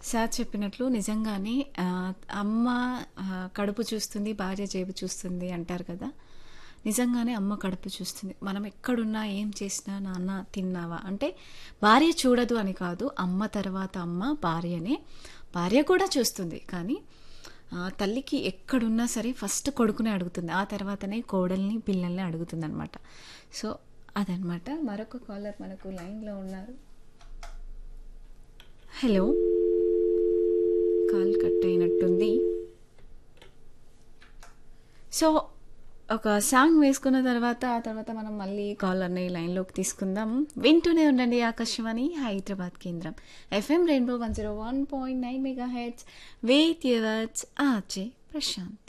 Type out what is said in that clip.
sir చెప్పినట్లు నిజంగానే ఆ, అమ్మ ఆ, కడుపు చూస్తుంది భార్య జేబు చూస్తుంది అంటారు కదా నిజంగానే అమ్మ కడుపు చూస్తుంది మనం ఎక్కడున్నా ఏం చేసినా నాన్న తిన్నావా అంటే భార్య చూడదు అని కాదు అమ్మ తర్వాత అమ్మ భార్యనే భార్య కూడా చూస్తుంది కానీ ఆ, తల్లికి ఎక్కడున్నా సరే ఫస్ట్ కొడుకునే అడుగుతుంది ఆ తర్వాతనే కోడల్ని పిల్లల్ని అడుగుతుంది అనమాట సో అదనమాట మరొక కాలర్ మనకు లైన్లో ఉన్నారు హలో కాల్ కట్ అయినట్టుంది సో ఒక సాంగ్ వేసుకున్న తర్వాత ఆ తర్వాత మనం మళ్ళీ కాలర్ని లైన్లోకి తీసుకుందాం వింటూనే ఉండండి ఆకాశవాణి హైదరాబాద్ కేంద్రం FM rainbow one zero one point nine megahertz with yours RJ Prashanth